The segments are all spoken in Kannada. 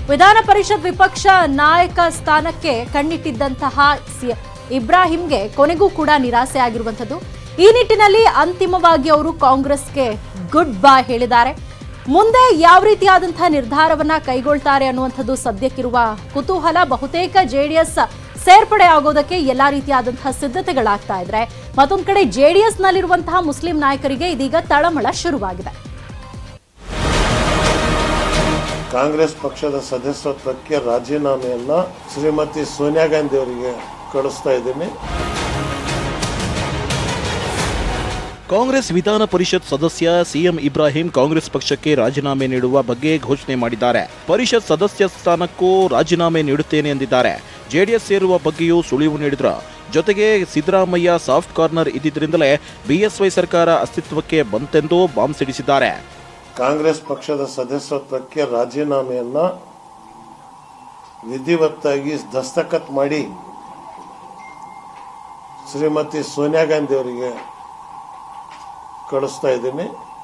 ವಿಧಾನ ಪರಿಷತ್ ವಿಪಕ್ಷ ನಾಯಕ ಸ್ಥಾನಕ್ಕೆ ಕಣ್ಣಿಟ್ಟಿದ್ದಂತಹ ಸಿ- ಇಬ್ರಾಹಿಂಗೆ ಕೊನೆಗೂ ಕೂಡ ನಿರಾಸೆ ಆಗಿರುವಂಥದ್ದು ಈ ನಿಟ್ಟಿನಲ್ಲಿ ಅಂತಿಮವಾಗಿ ಅವರು ಕಾಂಗ್ರೆಸ್ಗೆ ಗುಡ್ ಬಾಯ್ ಹೇಳಿದ್ದಾರೆ ಮುಂದೆ ಯಾವ ರೀತಿಯಾದಂತಹ ನಿರ್ಧಾರವನ್ನ ಕೈಗೊಳ್ತಾರೆ ಅನ್ನುವಂಥದ್ದು ಸದ್ಯಕ್ಕಿರುವ ಕುತೂಹಲ ಬಹುತೇಕ ಜೆಡಿಎಸ್ ಸೇರ್ಪಡೆ ಆಗೋದಕ್ಕೆ ಎಲ್ಲಾ ರೀತಿಯಾದಂತಹ ಸಿದ್ಧತೆಗಳಾಗ್ತಾ ಇದ್ರೆ ಮತ್ತೊಂದ್ ಕಡೆ ಜೆಡಿಎಸ್ ನಲ್ಲಿರುವಂತಹ ಮುಸ್ಲಿಂ ನಾಯಕರಿಗೆ ಇದೀಗ ತಳಮಳ ಶುರುವಾಗಿದೆ ಕಾಂಗ್ರೆಸ್ ಪಕ್ಷದ ಸದಸ್ಯತ್ವಕ್ಕೆ ರಾಜೀನಾಮೆಯನ್ನ ಶ್ರೀಮತಿ ಸೋನಿಯಾ ಗಾಂಧಿ ಅವರಿಗೆ ಕಳಿಸ್ತಾ ಇದ್ದೀನಿ ಕಾಂಗ್ರೆಸ್ ವಿಧಾನ ಪರಿಷತ್ ಸದಸ್ಯ ಸಿಎಂ ಇಬ್ರಾಹಿಂ ಕಾಂಗ್ರೆಸ್ ಪಕ್ಷಕ್ಕೆ ರಾಜೀನಾಮೆ ನೀಡುವ ಬಗ್ಗೆ ಘೋಷಣೆ ಮಾಡಿದ್ದಾರೆ ಪರಿಷತ್ ಸದಸ್ಯ ಸ್ಥಾನಕ್ಕೂ ರಾಜೀನಾಮೆ ನೀಡುತ್ತೇನೆ ಎಂದಿದ್ದಾರೆ ಜೆಡಿಎಸ್ ಸೇರುವ ಬಗ್ಗೆಯೂ ಸುಳಿವು ನೀಡಿದ್ರು ಜೊತೆಗೆ ಸಿದ್ದರಾಮಯ್ಯ ಸಾಫ್ಟ್ ಕಾರ್ನರ್ ಇದ್ದಿದ್ದರಿಂದಲೇ ಬಿಎಸ್ವೈ ಸರ್ಕಾರ ಅಸ್ತಿತ್ವಕ್ಕೆ ಬಂತೆಂದು ಬಾಂಬ್ ಸಿಡಿಸಿದ್ದಾರೆ ಕಾಂಗ್ರೆಸ್ ಪಕ್ಷದ ಸದಸ್ಯತ್ವಕ್ಕೆ ರಾಜೀನಾಮೆಯನ್ನ ವಿಧಿವತ್ತಾಗಿ ದಸ್ತಖತ್ ಮಾಡಿ ಶ್ರೀಮತಿ ಸೋನಿಯಾ ಗಾಂಧಿ ಅವರಿಗೆ ಕಳಿಸ್ತಾ ಇದ್ದೀನಿ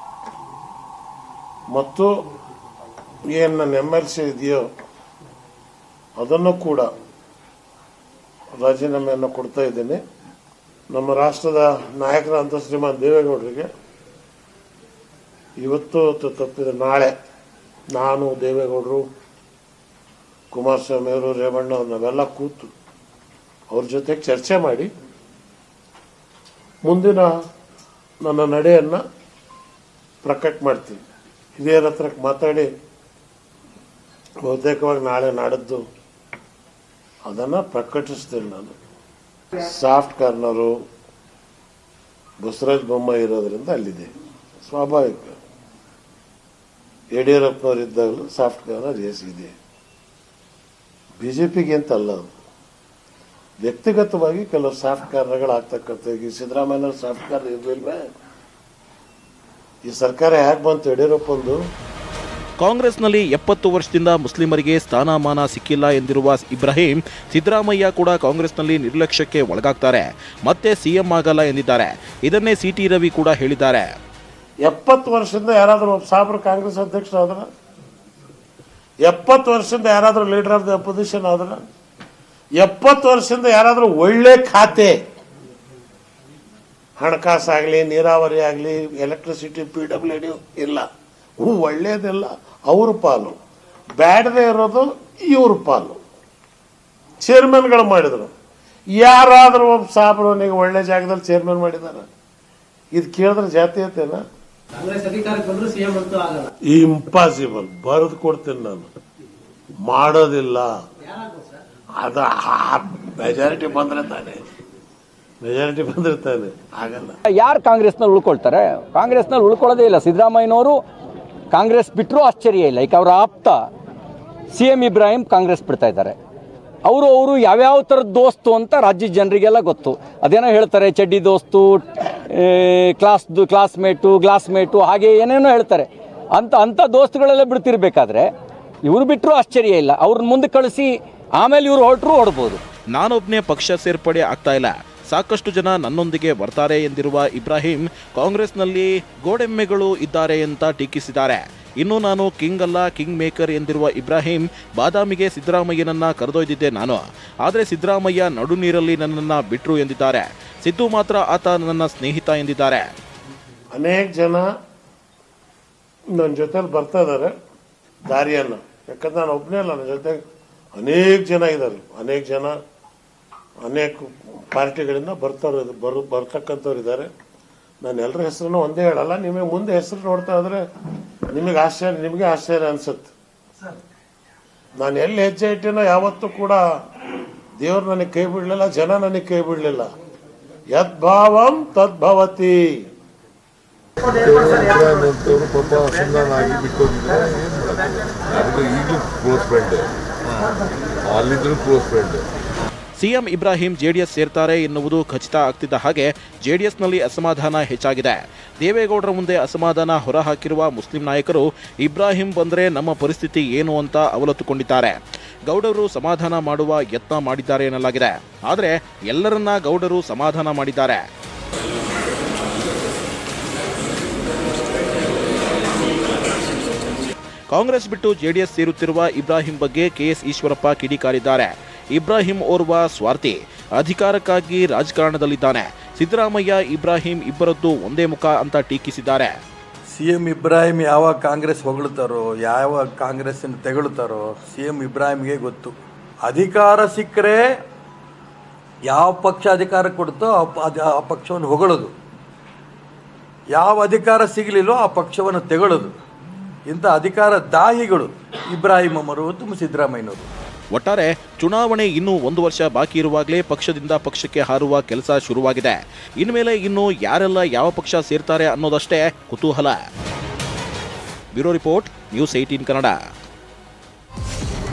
ಮತ್ತು ಏನು ನನ್ನ ಎಮ್ ಎಲ್ ಸಿ ಇದೆಯೋ ಅದನ್ನು ಕೂಡ ರಾಜೀನಾಮೆಯನ್ನು ಕೊಡ್ತಾ ಇದ್ದೀನಿ ನಮ್ಮ ರಾಷ್ಟ್ರದ ನಾಯಕರಂತ ಶ್ರೀಮಾನ್ ದೇವೇಗೌಡರಿಗೆ ಇವತ್ತು ತ- ತಪ್ಪಿದ ನಾಳೆ ನಾನು ದೇವೇಗೌಡರು ಕುಮಾರಸ್ವಾಮಿ ಅವರು ರೇವಣ್ಣ ಅವ್ರು ನಾವೆಲ್ಲ ಕೂತು ಅವ್ರ ಜೊತೆಗೆ ಚರ್ಚೆ ಮಾಡಿ ಮುಂದಿನ ನನ್ನ ನಡೆಯನ್ನು ಪ್ರಕಟ ಮಾಡ್ತೀನಿ ಹಿರಿಯರ ಹತ್ರ ಮಾತಾಡಿ ಬಹುತೇಕವಾಗಿ ನಾಳೆ ನಾಡದ್ದು ಅದನ್ನು ಪ್ರಕಟಿಸ್ತೀನಿ ನಾನು ಸಾಫ್ಟ್ ಕಾರ್ನರು ಬಸವರಾಜ ಬೊಮ್ಮಾಯಿ ಇರೋದ್ರಿಂದ ಅಲ್ಲಿದೆ ಸ್ವಾಭಾವಿಕ ಯಡಿಯೂರಪ್ಪನವರು ಇದ್ದಾಗಲೂ ಸಾಫ್ಟ್ ಕಾರ್ನರ್ ಎಸ್ ಇದೆ ಬಿಜೆಪಿಗೆ ಅಂತ ಅಲ್ಲ ಅದು ವ್ಯಕ್ತಿಗತವಾಗಿ ಕೆಲವು ಸಾಫ್ಟ್ ಕಾರ್ನರ್ಗಳು ಆಗ್ತಕ್ಕಂಥ ಈಗ ಸಿದ್ದರಾಮಯ್ಯನವ್ರ ಸಾಫ್ಟ್ ಕಾರ್ನರ್ ಇರಲಿಲ್ವೇ ಈ ಸರ್ಕಾರ ಹೇಗೆ ಬಂತು ಯಡಿಯೂರಪ್ಪಂದು ಕಾಂಗ್ರೆಸ್ನಲ್ಲಿ ಎಪ್ಪತ್ತು ವರ್ಷದಿಂದ ಮುಸ್ಲಿಮರಿಗೆ ಸ್ಥಾನಮಾನ ಸಿಕ್ಕಿಲ್ಲ ಎಂದಿರುವ ಇಬ್ರಾಹಿಂ ಸಿದ್ದರಾಮಯ್ಯ ಕೂಡ ಕಾಂಗ್ರೆಸ್ನಲ್ಲಿ ನಿರ್ಲಕ್ಷ್ಯಕ್ಕೆ ಒಳಗಾಗ್ತಾರೆ ಮತ್ತೆ ಸಿಎಂ ಆಗಲ್ಲ ಎಂದಿದ್ದಾರೆ ಇದನ್ನೇ ಸಿಟಿ ರವಿ ಕೂಡ ಹೇಳಿದ್ದಾರೆ ಎಪ್ಪತ್ತು ವರ್ಷದಿಂದ ಯಾರಾದರೂ ಒಬ್ಬ ಸಾಬ್ರು ಕಾಂಗ್ರೆಸ್ ಅಧ್ಯಕ್ಷರಾದ್ರ ಎಪ್ಪತ್ತು ವರ್ಷದಿಂದ ಯಾರಾದರೂ ಲೀಡರ್ ಆಫ್ ದ ಅಪೋಸಿಷನ್ ಆದ್ರ ಎಪ್ಪತ್ತು ವರ್ಷದಿಂದ ಯಾರಾದರೂ ಒಳ್ಳೆ ಖಾತೆ ಹಣಕಾಸಾಗಲಿ ನೀರಾವರಿ ಆಗಲಿ ಎಲೆಕ್ಟ್ರಿಸಿಟಿ ಪಿ ಡಬ್ಲ್ಯೂ ಡಿ ಇಲ್ಲ ಹ್ಞೂ ಒಳ್ಳೇದಿಲ್ಲ ಅವ್ರ ಪಾಲು ಬ್ಯಾಡದೇ ಇರೋದು ಇವ್ರ ಪಾಲು ಚೇರ್ಮನ್ಗಳು ಮಾಡಿದ್ರು ಯಾರಾದರೂ ಒಬ್ಬ ಸಾಬ್ರವನಿಗೆ ಒಳ್ಳೆ ಜಾಗದಲ್ಲಿ ಚೇರ್ಮನ್ ಮಾಡಿದಾರ ಇದು ಕೇಳಿದ್ರೆ ಜಾತೀಯತೆನಾ ಕಾಂಗ್ರೆಸ್ ಅಧಿಕಾರಕ್ಕೆ ಬಂದ್ರು ಸಿಎಂ ಅಂತೂ ಆಗಲ್ಲ ಇಂಪಾಸಿಬಲ್ ಬರೆದು ಕೊಡ್ತೀನಿ ನಾನು ಮಾಡೋದಿಲ್ಲ ಅದ ಮೆಜಾರಿಟಿ ಬಂದ್ರೆ ತಾನೆ ಮೆಜಾರಿಟಿ ಬಂದ್ರೆ ತಾನೆ ಆಗಲ್ಲ ಯಾರು ಕಾಂಗ್ರೆಸ್ನಲ್ಲಿ ಉಳ್ಕೊಳ್ತಾರೆ ಕಾಂಗ್ರೆಸ್ನಲ್ಲಿ ಉಳ್ಕೊಳ್ಳೋದೇ ಇಲ್ಲ ಸಿದ್ದರಾಮಯ್ಯನವರು ಕಾಂಗ್ರೆಸ್ ಬಿಟ್ಟರೂ ಆಶ್ಚರ್ಯ ಇಲ್ಲ ಈಗ ಅವರ ಆಪ್ತ ಸಿ ಎಂ ಇಬ್ರಾಹಿಂ ಕಾಂಗ್ರೆಸ್ ಬಿಡ್ತಾ ಇದ್ದಾರೆ ಅವರು ಅವರು ಯಾವ್ಯಾವ ಥರದ ದೋಸ್ತು ಅಂತ ರಾಜ್ಯದ ಜನರಿಗೆಲ್ಲ ಗೊತ್ತು ಅದೇನೋ ಹೇಳ್ತಾರೆ ಚಡ್ಡಿ ದೋಸ್ತು ಕ್ಲಾಸ್ದು ಕ್ಲಾಸ್ಮೇಟು ಗ್ಲಾಸ್ಮೇಟು ಹಾಗೆ ಏನೇನೋ ಹೇಳ್ತಾರೆ ಅಂತ ಅಂಥ ದೋಸ್ತುಗಳೆಲ್ಲ ಬಿಡ್ತಿರ್ಬೇಕಾದ್ರೆ ಇವರು ಬಿಟ್ಟರೂ ಆಶ್ಚರ್ಯ ಇಲ್ಲ ಅವ್ರನ್ನ ಮುಂದೆ ಕಳಿಸಿ ಆಮೇಲೆ ಇವರು ಹೊರಟರು ಹೊಡ್ಬೋದು ನಾನೊಬ್ನೇ ಪಕ್ಷ ಸೇರ್ಪಡೆ ಆಗ್ತಾ ಇಲ್ಲ ಸಾಕಷ್ಟು ಜನ ನನ್ನೊಂದಿಗೆ ಬರ್ತಾರೆ ಎಂದಿರುವ ಇಬ್ರಾಹಿಂ ಕಾಂಗ್ರೆಸ್ನಲ್ಲಿ ಗೋಡೆಮ್ಮೆಗಳು ಇದ್ದಾರೆ ಅಂತ ಟೀಕಿಸಿದ್ದಾರೆ ಇನ್ನು ನಾನು ಕಿಂಗ್ ಅಲ್ಲ ಕಿಂಗ್ ಮೇಕರ್ ಎಂದಿರುವ ಇಬ್ರಾಹಿಂ ಬಾದಾಮಿಗೆ ಸಿದ್ದರಾಮಯ್ಯನನ್ನ ಕರೆದೊಯ್ದಿದ್ದೆ ನಾನು ಆದರೆ ಸಿದ್ದರಾಮಯ್ಯ ನಡು ನೀರಲ್ಲಿ ನನ್ನನ್ನ ಬಿಟ್ರು ಎಂದಿದ್ದಾರೆ ಸಿದ್ದು ಮಾತ್ರ ಆತ ನನ್ನ ಸ್ನೇಹಿತ ಎಂದಿದ್ದಾರೆ ಅನೇಕ ಜನ ನನ್ನ ಜೊತೆಲಿ ಬರ್ತಾ ಇದ್ದಾರೆ ದಾರಿಯನ್ನು ಯಾಕಂದ್ರೆ ನಾನು ಒಬ್ಬನೇ ಅಲ್ಲ ನನ್ನ ಜೊತೆ ಅನೇಕ ಜನ ಇದ್ದಾರೆ ಅನೇಕ ಜನ ಅನೇಕ ಪಾರ್ಟಿಗಳಿಂದ ಬರ್ತಾರ ಬರು ಬರ್ತಕ್ಕಂಥವ್ರು ಇದ್ದಾರೆ ನಾನು ಎಲ್ಲರ ಹೆಸರನ್ನು ಒಂದೇ ಹೇಳಲ್ಲ ನಿಮಗೆ ಮುಂದೆ ಹೆಸರು ನೋಡ್ತಾ ಇದ್ರೆ ನಿಮಗೆ ಆಶ್ಚರ್ಯ ನಿಮಗೆ ಆಶ್ಚರ್ಯ ಅನ್ಸುತ್ತೆ ನಾನು ಎಲ್ಲಿ ಹೆಜ್ಜೆ ಇಟ್ಟಿನೋ ಯಾವತ್ತೂ ಕೂಡ ದೇವ್ರು ನನಗೆ ಕೈ ಬಿಡಲಿಲ್ಲ ಜನ ನನಗೆ ಕೈ ಬಿಡಲಿಲ್ಲ ಯದ್ಭಾವಂ ತದ್ಭವತಿ ಅಂತವ್ರು ಪಾಪ ಅಸಮಾಧಾನ ಬಿಟ್ಟೋಗಿದ್ರೆ ಏನ್ ಮಾಡೋದು ನನಗೆ ಈಗಲೂ ಕ್ಲೋಸ್ ಫ್ರೆಂಡ್ ಅಲ್ಲಿದ್ರು close friend CM Ibrahim JDS ಸೇರ್ತಾರೆ ಎನ್ನುವುದು ಖಚಿತ ಆಗ್ತಿದ್ದ ಹಾಗೆ ಜೆಡಿಎಸ್ನಲ್ಲಿ ಅಸಮಾಧಾನ ಹೆಚ್ಚಾಗಿದೆ ದೇವೇಗೌಡರ ಮುಂದೆ ಅಸಮಾಧಾನ ಹೊರಹಾಕಿರುವ ಮುಸ್ಲಿಂ ನಾಯಕರು ಇಬ್ರಾಹಿಂ ಬಂದರೆ ನಮ್ಮ ಪರಿಸ್ಥಿತಿ ಏನು ಅಂತ ಅವಲತ್ತುಕೊಂಡಿದ್ದಾರೆ ಗೌಡರು ಸಮಾಧಾನ ಮಾಡುವ ಯತ್ನ ಮಾಡಿದ್ದಾರೆ ಎನ್ನಲಾಗಿದೆ ಆದರೆ ಎಲ್ಲರನ್ನ ಗೌಡರು ಸಮಾಧಾನ ಮಾಡಿದ್ದಾರೆ ಕಾಂಗ್ರೆಸ್ ಬಿಟ್ಟು ಜೆಡಿಎಸ್ ಸೇರುತ್ತಿರುವ ಇಬ್ರಾಹಿಂ ಬಗ್ಗೆ ಕೆಎಸ್ ಈಶ್ವರಪ್ಪ ಕಿಡಿಕಾರಿದ್ದಾರೆ ಇಬ್ರಾಹಿಂ ಓರ್ವ ಸ್ವಾರ್ಥಿ ಅಧಿಕಾರಕ್ಕಾಗಿ ರಾಜಕಾರಣದಲ್ಲಿದ್ದಾನೆ ಸಿದ್ದರಾಮಯ್ಯ ಇಬ್ರಾಹಿಂ ಇಬ್ಬರದ್ದು ಒಂದೇ ಮುಖ ಅಂತ ಟೀಕಿಸಿದ್ದಾರೆ ಸಿ ಎಂ ಇಬ್ರಾಹಿಂ ಯಾವಾಗ ಕಾಂಗ್ರೆಸ್ ಹೊಗಳ್ತಾರೋ ಯಾವಾಗ ಕಾಂಗ್ರೆಸ್ಸನ್ನು ತೆಗಳ್ತಾರೋ ಸಿ ಎಂ ಇಬ್ರಾಹಿಂಗೆ ಗೊತ್ತು ಅಧಿಕಾರ ಸಿಕ್ಕರೆ ಯಾವ ಪಕ್ಷ ಅಧಿಕಾರ ಕೊಡುತ್ತೋ ಆ ಪ- ಅದ್- ಆ ಪಕ್ಷವನ್ನು ಹೊಗಳೋದು ಯಾವ ಅಧಿಕಾರ ಸಿಗಲಿಲ್ಲೋ ಆ ಪಕ್ಷವನ್ನು ತೆಗಳೋದು ಇಂಥ ಅಧಿಕಾರ ದಾಹಿಗಳು ಇಬ್ರಾಹಿಂ ಅಮರು ಮತ್ತು ಸಿದ್ದರಾಮಯ್ಯನವರು ಒಟ್ಟಾರೆ ಚುನಾವಣೆ ಇನ್ನೂ ಒಂದು ವರ್ಷ ಬಾಕಿ ಇರುವಾಗಲೇ ಪಕ್ಷದಿಂದ ಪಕ್ಷಕ್ಕೆ ಹಾರುವ ಕೆಲಸ ಶುರುವಾಗಿದೆ ಇನ್ಮೇಲೆ ಇನ್ನು ಯಾರೆಲ್ಲ ಯಾವ ಪಕ್ಷ ಸೇರ್ತಾರೆ ಅನ್ನೋದಷ್ಟೇ ಕುತೂಹಲ bureau report news eighteen Kannada